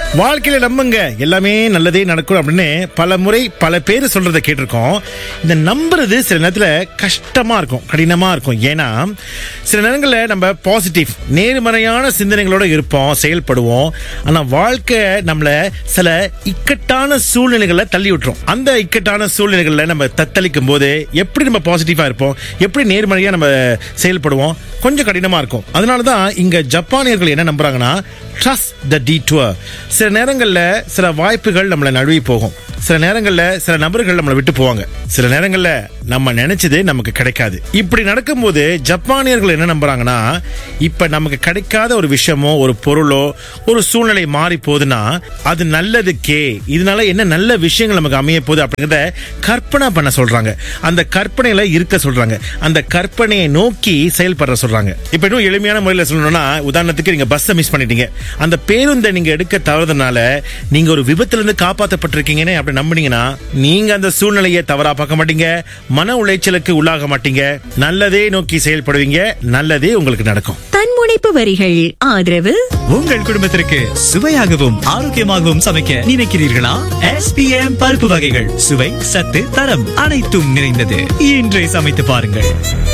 வாழ்க்கையில நம்புங்க எல்லாமே நல்லதே நடக்கும் அப்படின்னு பல முறை பல பேர் சொல்றத கேட்டிருக்கோம் இந்த நம்புறது சில நேரத்துல கஷ்டமா இருக்கும் கடினமா இருக்கும் ஏன்னா சில நேரங்களில் நம்ம பாசிட்டிவ் நேர்மறையான சிந்தனைகளோட இருப்போம் செயல்படுவோம் ஆனா வாழ்க்கை நம்மள சில இக்கட்டான சூழ்நிலைகளை தள்ளி விட்டுரும் அந்த இக்கட்டான சூழ்நிலைகள்ல நம்ம தத்தளிக்கும் போது எப்படி நம்ம பாசிட்டிவா இருப்போம் எப்படி நேர்மறையா நம்ம செயல்படுவோம் கொஞ்சம் கடினமா இருக்கும் அதனால தான் இங்க ஜப்பானியர்கள் என்ன நம்புறாங்கன்னா ட்ரஸ்ட் த டீட்டுவர் சில நேரங்களில் சில வாய்ப்புகள் நம்மளை நழுவி போகும் சில நேரங்களில் சில நபர்கள் நம்மளை விட்டு போவாங்க சில நேரங்களில் நம்ம நினைச்சது நமக்கு கிடைக்காது இப்படி நடக்கும்போது ஜப்பானியர்கள் என்ன நம்புறாங்கன்னா இப்ப நமக்கு கிடைக்காத ஒரு விஷயமோ ஒரு பொருளோ ஒரு சூழ்நிலை மாறி போகுதுன்னா அது நல்லதுக்கே இதனால என்ன நல்ல விஷயங்கள் நமக்கு அமைய போகுது அப்படிங்கிறத கற்பனை பண்ண சொல்றாங்க அந்த கற்பனையில இருக்க சொல்றாங்க அந்த கற்பனையை நோக்கி செயல்படுற சொல்றாங்க இப்ப இன்னும் எளிமையான முறையில் சொல்லணும்னா உதாரணத்துக்கு நீங்க பஸ்ஸை மிஸ் பண்ணிட்டீங்க அந்த பேருந்தை நீங்க எடுக்க தவறுதனால நீங்க ஒரு விபத்துல இருந்து காப்பாற்றப்பட்டிருக்கீங்கன்னு அப்படி நம்புனீங்கன்னா நீங்க அந்த சூழ்நிலையை தவறா பார்க்க மாட்டீங்க மன உளைச்சலுக்கு உள்ளாக மாட்டீங்க நல்லதே நோக்கி செயல்படுவீங்க நல்லதே உங்களுக்கு நடக்கும் தன்முனைப்பு வரிகள் ஆதரவு உங்கள் குடும்பத்திற்கு சுவையாகவும் ஆரோக்கியமாகவும் சமைக்க நினைக்கிறீர்களா எஸ்பிஎம் பருப்பு வகைகள் சுவை சத்து தரம் அனைத்தும் நிறைந்தது இன்றே சமைத்து பாருங்கள்